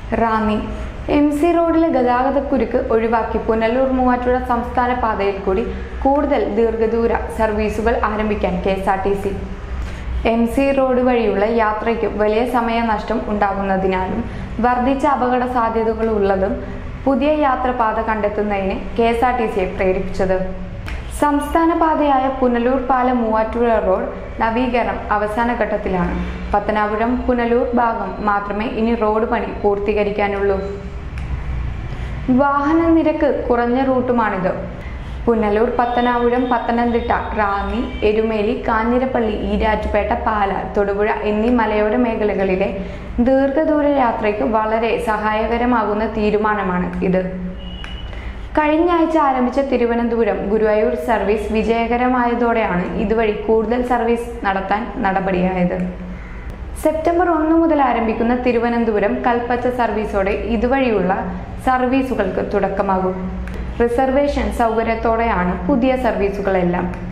Ranni M C റോഡിലെ ഗതാഗതക്കുരുക്ക് ഒഴിവാക്കി പുനലൂർ മൂവാറ്റുപുഴ സംസ്ഥാന പാതയിൽ കൂടി കൂടുതൽ ദീർഘദൂര സർവീസുകൾ ആരംഭിക്കാൻ K S R T C M C road വഴിയുള്ള യാത്രയ്ക്ക് വലിയ സമയനഷ്ടം ഉണ്ടാകുന്നതിനാലും വർദ്ധിച്ച അപകട സാധ്യതകളുള്ളതും പുതിയ യാത്രപാത കണ്ടെത്തുന്നതിന് കെ എസ് ആർ ടി സിയെ പ്രേരിപ്പിച്ചത് സംസ്ഥാന പാതയായ പുനലൂർ പാലം മൂവാറ്റുപുഴ റോഡ് നവീകരണം അവസാന ഘട്ടത്തിലാണ് പത്തനാപുരം പുനലൂർ ഭാഗം മാത്രമേ ഇനി റോഡ് പണി പൂർത്തീകരിക്കാനുള്ളൂ വാഹന നിരക്ക് കുറഞ്ഞ റൂട്ടുമാണിത് പുനലൂർ പത്തനാപുരം പത്തനംതിട്ട റാന്നി എരുമേലി കാഞ്ഞിരപ്പള്ളി ഈരാറ്റുപേട്ട പാല തൊടുപുഴ എന്നീ മലയോര മേഖലകളിലെ ദീർഘദൂര യാത്രയ്ക്ക് വളരെ സഹായകരമാകുന്ന തീരുമാനമാണ് ഇത് കഴിഞ്ഞ ആഴ്ച ആരംഭിച്ച തിരുവനന്തപുരം ഗുരുവായൂർ സർവീസ് വിജയകരമായതോടെയാണ് ഇതുവഴി കൂടുതൽ സർവീസ് നടത്താൻ നടപടിയായത് സെപ്റ്റംബർ ഒന്ന് മുതൽ ആരംഭിക്കുന്ന തിരുവനന്തപുരം കൽപ്പറ്റ സർവീസോടെ ഇതുവഴിയുള്ള സർവീസുകൾക്ക് തുടക്കമാകും റിസർവേഷൻ സൗകര്യത്തോടെയാണ് പുതിയ സർവീസുകളെല്ലാം